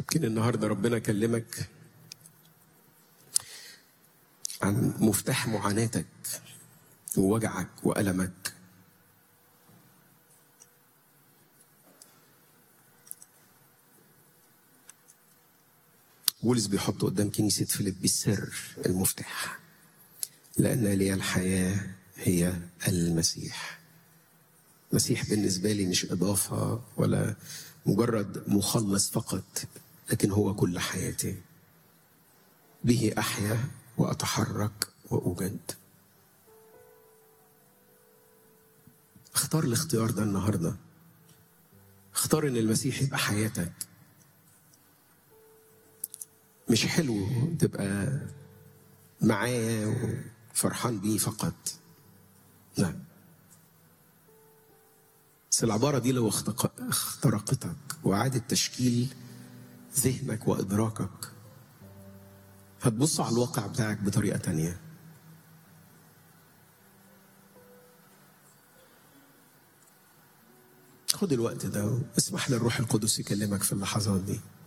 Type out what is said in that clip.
يمكن النهارده ربنا كلمك عن مفتاح معاناتك ووجعك وألمك بولس بيحط قدام كنيسة فيليب السر المفتاح لأن لي الحياة هي المسيح مسيح بالنسبة لي مش إضافة ولا مجرد مخلص فقط لكن هو كل حياتي به أحيا وأتحرك وأوجد اختار الاختيار ده النهاردة اختار ان المسيح يبقى حياتك مش حلو تبقى معاه وفرحان بيه فقط لا بس العبارة دي لو اخترقتك وعادت تشكيل ذهنك وإدراكك هتبص على الواقع بتاعك بطريقة تانية خد الوقت ده واسمح للروح القدس يكلمك في اللحظات دي